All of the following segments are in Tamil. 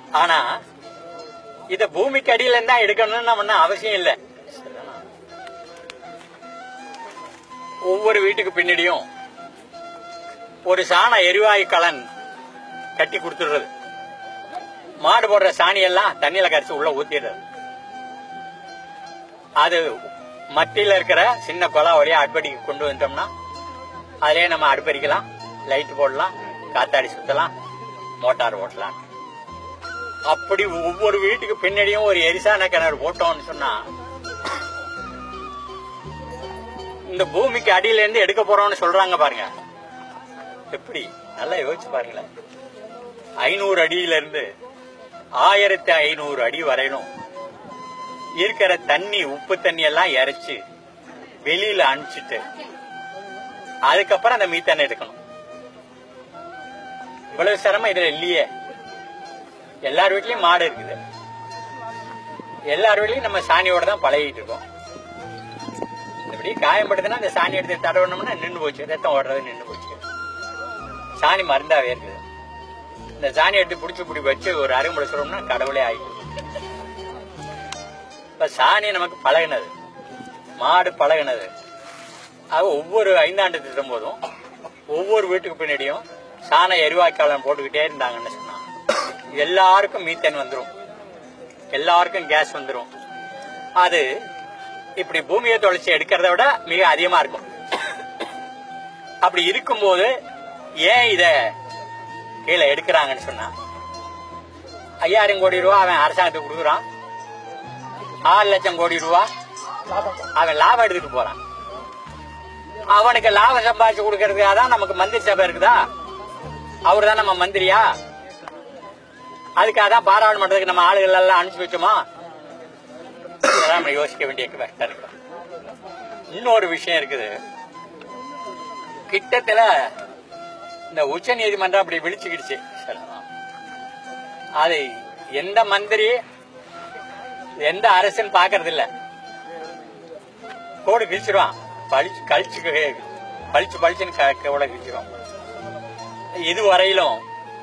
ஆனா இத பூமிக்கு அடியில இருந்தா எடுக்கணும்னு நம்ம ஒண்ணும் அவசியம் இல்லை ஒவ்வொரு வீட்டுக்கு பின்னாடியும் ஒரு சாண எரிவாயு கலன் கட்டி கொடுத்துடுறது மாடு போடுற சாணி எல்லாம் தண்ணியில கரைச்சு உள்ள ஊத்திடுறது அது மத்தியில இருக்கிற சின்ன குழா வழியா அடுப்படிக்கு கொண்டு வந்தோம்னா அதிலே நம்ம அடுப்பறிக்கலாம் லைட் போடலாம் காத்தாடி சுத்தலாம் மோட்டார் ஓட்டலாம் அப்படி ஒவ்வொரு வீட்டுக்கு பின்னாடியும் ஒரு எரிசான கிணறு போட்டோம்னு சொன்னா இந்த பூமிக்கு அடியில இருந்து எடுக்க போறோம்னு சொல்றாங்க பாருங்க எப்படி நல்லா யோசிச்சு பாருங்களேன் ஐநூறு அடியில இருந்து ஆயிரத்தி ஐநூறு அடி வரையிலும் இருக்கிற தண்ணி உப்பு தண்ணி எல்லாம் இறைச்சு வெளியில அனுப்பிச்சிட்டு அதுக்கப்புறம் அந்த மீத்தானை எடுக்கணும் இவ்வளவு சிரமம் இதுல இல்லையே எல்லார் வீட்லயும் மாடு இருக்குது எல்லார் வீட்லயும் நம்ம சாணியோட தான் பழகிட்டு இருக்கோம் இப்படி காயம்படுதுன்னா அந்த சாணி எடுத்து தடவணும்னா நின்று போச்சு ரத்தம் ஓடுறது நின்று போச்சு சாணி மருந்தாவே இருக்குது இந்த சாணி எடுத்து பிடிச்சி பிடி வச்சு ஒரு அருகுமுறை சொல்லணும்னா கடவுளே ஆயிடுச்சு இப்ப சாணி நமக்கு பழகினது மாடு பழகினது அது ஒவ்வொரு ஐந்தாண்டு திட்டம் போதும் ஒவ்வொரு வீட்டுக்கு பின்னாடியும் சாண எரிவாய்க்காலம் போட்டுக்கிட்டே இருந்தாங்கன்னு சொன்னா எல்லாருக்கும் மீத்தேன் வந்துரும் எல்லாருக்கும் கேஸ் வந்துரும் அது இப்படி பூமியை தொலைச்சி எடுக்கிறத விட மிக அதிகமா இருக்கும் அப்படி இருக்கும்போது ஏன் இத கீழே எடுக்கிறாங்கன்னு சொன்னா ஐயாயிரம் கோடி ரூபா அவன் அரசாங்கத்துக்கு கொடுக்குறான் ஆறு லட்சம் கோடி ரூபா அவன் லாபம் எடுத்துட்டு போறான் அவனுக்கு லாபம் சம்பாதிச்சு கொடுக்கறதுக்காக தான் நமக்கு மந்திரி சபை இருக்குதா அவர் தான் நம்ம மந்திரியா அதுக்காக தான் பாராளுமன்றத்துக்கு நம்ம ஆளுகள் எல்லாம் அனுப்பிச்சு வச்சோமா இதெல்லாம் நம்ம யோசிக்க வேண்டிய கரெக்டா இருக்கு இன்னொரு விஷயம் இருக்குது கிட்டத்துல இந்த உச்ச நீதிமன்றம் அப்படி விழிச்சுக்கிடுச்சு அது எந்த மந்திரி எந்த அரசுன்னு பாக்குறது இல்ல கோடு கிழிச்சிருவான் பழிச்சு கழிச்சு பழிச்சு பழிச்சுன்னு க- கோட கிழிச்சிருவான் இது வரையிலும்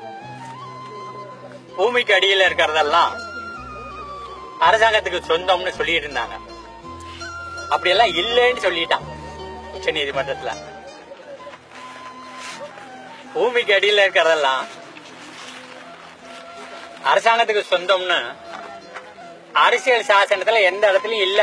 பூமிக்கு அடியில இருக்கிறதெல்லாம் அரசாங்கத்துக்கு சொந்தம்னு சொல்லிட்டு இருந்தாங்க அப்படியெல்லாம் இல்லைன்னு சொல்லிட்டான் உச்ச நீதிமன்றத்துல பூமிக்கு அடியில இருக்கிறதெல்லாம் அரசாங்கத்துக்கு சொந்தம்னு அரசியல் சாசனத்துல எந்த இடத்துலயும் இல்ல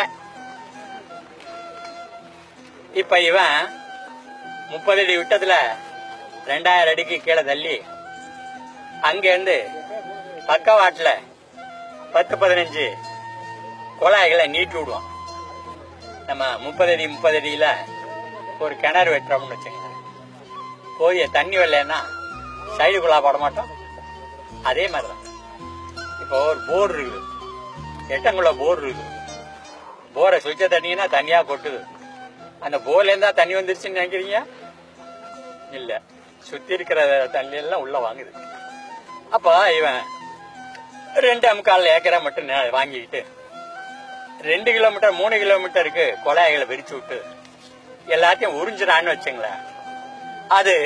இப்ப இவன் முப்பது அடி விட்டத்துல ரெண்டாயிரம் அடிக்கு கீழே தள்ளி அங்க இருந்து பக்கவாட்டுல பத்து பதினஞ்சு குழாய்களை நீட்டி விடுவோம் நம்ம முப்பது அடி முப்பது அடியில ஒரு கிணறு வெட்டுறோம்னு வச்சுங்க போய் தண்ணி வரலன்னா சைடு குழா போட மாட்டோம் அதே மாதிரிதான் இப்போ ஒரு போர் இருக்குது எட்டங்குள்ள போர் இருக்குது போரை சுவிட்ச தண்ணினா தண்ணியா கொட்டுது அந்த போர்ல இருந்தா தண்ணி வந்துருச்சுன்னு நினைக்கிறீங்க இல்ல சுத்தி இருக்கிற தண்ணி எல்லாம் உள்ள வாங்குது அப்ப இவன் ரெண்டு அமுக்கால் ஏக்கரா மட்டும் நெ- வாங்கிக்கிட்டு ரெண்டு கிலோமீட்டர் மூணு கிலோமீட்டருக்கு குழாய்களை விரிச்சு விட்டு எல்லாத்தையும் உறிஞ்சிடான்னு வச்சுங்களேன் அது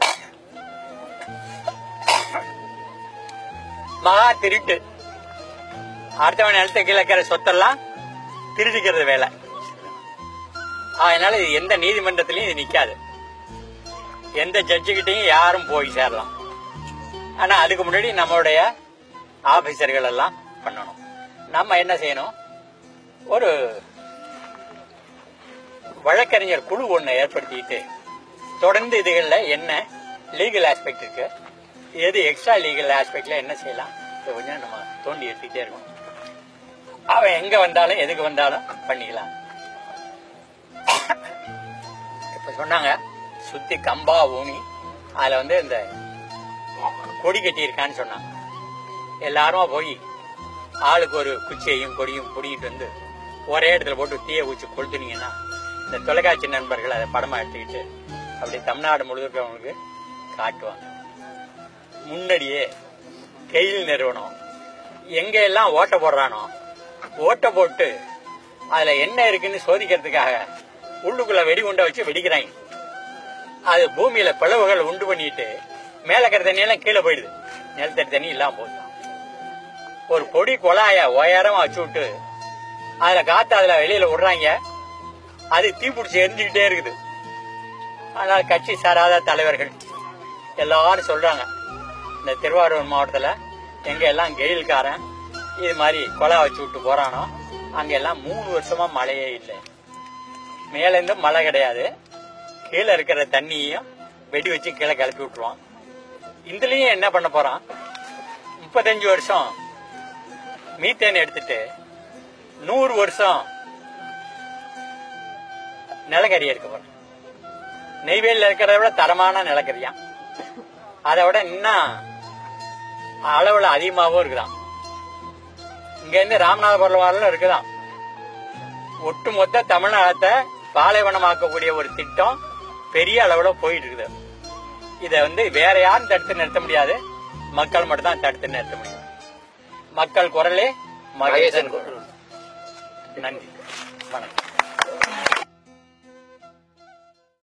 மகா திருட்டு அடுத்தவன் நிலத்தை கீழே இருக்கிற சொத்தெல்லாம் திருடிக்கிறது வேலை அதனால இது எந்த நீதிமன்றத்திலயும் இது நிக்காது எந்த ஜட்ஜுகிட்டையும் யாரும் போய் சேரலாம் ஆனா அதுக்கு முன்னாடி நம்மளுடைய ஆபீசர்கள் எல்லாம் பண்ணணும் நம்ம என்ன செய்யணும் ஒரு வழக்கறிஞர் குழு ஒண்ணு ஏற்படுத்திட்டு தொடர்ந்து இதுகள்ல என்ன லீகல் ஆஸ்பெக்ட் இருக்கு எது எக்ஸ்ட்ரா லீகல் ஆஸ்பெக்ட்ல என்ன செய்யலாம் இதை கொஞ்சம் நம்ம தோண்டி எடுத்துக்கிட்டே இருக்கணும் அவன் எங்க வந்தாலும் எதுக்கு வந்தாலும் பண்ணிக்கலாம் இப்ப சொன்னாங்க சுத்தி கம்பா ஊனி அதுல வந்து இந்த கொடி கட்டி இருக்கான்னு சொன்னாங்க எல்லாரும் போய் ஆளுக்கு ஒரு குச்சியையும் கொடியும் பிடிக்கிட்டு வந்து ஒரே இடத்துல போட்டு தீய ஊச்சி கொளுத்துனீங்கன்னா இந்த தொலைக்காட்சி நண்பர்கள் அதை படமா எடுத்துக்கிட்டு அப்படி தமிழ்நாடு முழுக்க அவங்களுக்கு காட்டுவாங்க முன்னாடியே கெயில் நிறுவனம் எங்க எல்லாம் ஓட்ட போடுறானோ ஓட்ட போட்டு அதுல என்ன இருக்குன்னு சோதிக்கிறதுக்காக உள்ளுக்குள்ள வெடிகுண்டை வச்சு வெடிக்கிறாங்க அது பூமியில பிளவுகள் உண்டு பண்ணிட்டு மேல இருக்கிற தண்ணி எல்லாம் கீழே போயிடுது நிலத்தடி தண்ணி இல்லாம போகுது ஒரு பொடி குழாய உயரமா வச்சு விட்டு அதுல காத்து அதுல வெளியில விடுறாங்க அது தீப்பிடிச்சு எரிஞ்சுக்கிட்டே இருக்குது அதனால கட்சி சாராத தலைவர்கள் எல்லாரும் சொல்றாங்க இந்த திருவாரூர் மாவட்டத்துல எங்க எல்லாம் கெயில்காரன் இது மாதிரி கொலை வச்சு விட்டு போறானோ அங்க எல்லாம் மூணு வருஷமா மழையே இல்லை மேல இருந்து மழை கிடையாது கீழே இருக்கிற தண்ணியையும் வெடி வச்சு கீழே கிளப்பி விட்டுருவான் இதுலயும் என்ன பண்ண போறான் முப்பத்தஞ்சு வருஷம் மீத்தேன் எடுத்துட்டு நூறு வருஷம் நிலக்கரி எடுக்க போறோம் நெய்வேலியில் இருக்கிறத விட தரமான நிலக்கரியாம் அதை விட இன்னும் அளவுல அதிகமாகவும் இருக்குதாம் இங்க இருந்து ராமநாதபுரம் வரலும் இருக்குதாம் ஒட்டுமொத்த தமிழ்நாட்டை பாலைவனமாக்கக்கூடிய ஒரு திட்டம் பெரிய அளவுல போயிட்டு இருக்குது இதை வந்து வேற யாரும் தடுத்து நிறுத்த முடியாது மக்கள் மட்டும் தான் தடுத்து நிறுத்த முடியும் மக்கள் குரலே மகேசன் குரல் நன்றி வணக்கம்